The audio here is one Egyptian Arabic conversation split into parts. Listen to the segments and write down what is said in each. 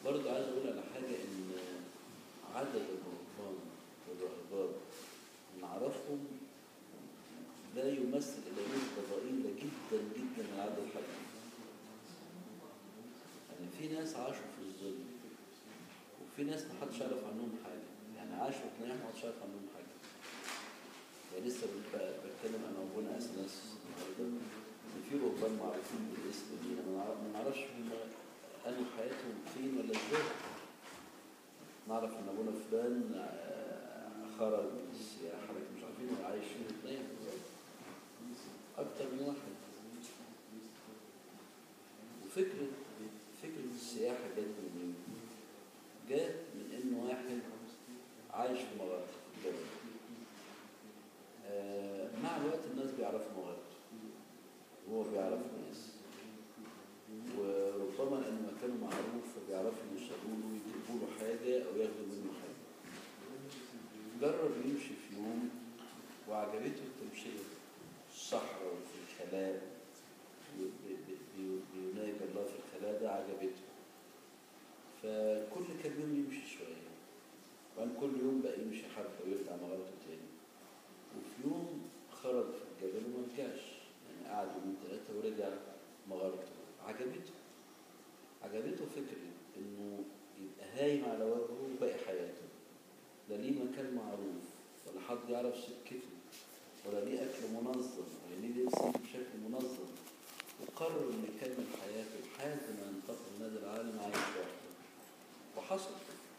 برضه عايز اقول على حاجه ان عدد الرهبان والرهبان اللي نعرفهم لا يمثل الا نسبه ضئيله جدا جدا من عدد الحقيقي يعني في ناس عاشوا في الظل وفي ناس ما حدش يعرف عنهم حاجه يعني عاشوا في نعمه ما حدش يعرف عنهم حاجه يعني لسه بت- بتكلم انا وابونا اسنس النهارده ان في رهبان معروفين بالاسم دي ما نعرف- ما نعرفش هم قالوا حياتهم فين ولا ازاي نعرف ان ابونا فلان آه، خرج من السياحه لكن مش عارفين هو عايش فين اثنين اكتر من واحد وفكره فكره السياحه جت من مين؟ جت من ان واحد عايش في مغارة في الجبل آه، مع الوقت الناس بيعرفوا مغارته وهو بيعرف ناس وربما لأنه مكانه معروف فبيعرفوا يوصلوا له ويجيبوا له حاجة أو ياخدوا منه حاجة جرب يمشي في يوم وعجبته التمشية في الصحراء وفي الخلاء ب- ب- ب- بيناجي الله في الخلاء ده عجبته فكل كام يوم يمشي شوية وبعدين كل يوم بقى يمشي حبة ويرجع مغارته تاني وفي يوم خرج في الجبل وما رجعش يعني قعد يومين ثلاثة ورجع مغارته عجبته عجبته فكرة إنه يبقى هايم على وجهه باقي حياته لا ليه مكان معروف ولا حد يعرف سكته ولا ليه أكل منظم ولا ليه لبس بشكل منظم وقرر إنه يكمل حياته لحد ما ينتقل من هذا العالم عايش لوحده وحصل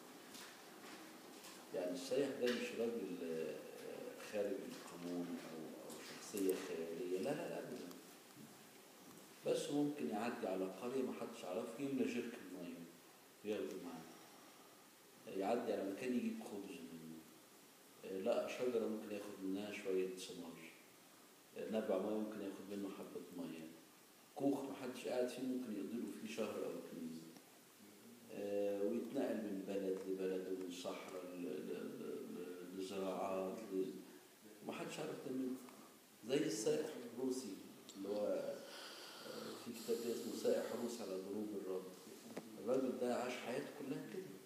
يعني السايح ده مش راجل آه، خارج القانون أو أو شخصية خيالية لا لا لا أبدا بس ممكن يعدي على قرية ما حدش يعرفها يملى جركن مية وياخده معاه يعدي على مكان يجيب خبز منه آه، لقى شجرة ممكن ياخد منها شوية ثمار آه، نبع مية ممكن ياخد منه حبة مية كوخ ما حدش قاعد فيه ممكن يقضي له فيه شهر أو اتنين آه، ويتنقل من بلد لبلد ومن صحراء ل- ل- ل- لزراعات ل- ما حدش عارف ده منه زي السائح الروسي اللي هو آه، في كتاب اسمه سائح روسي على ضروب الرب الراجل ده عاش حياته كلها كده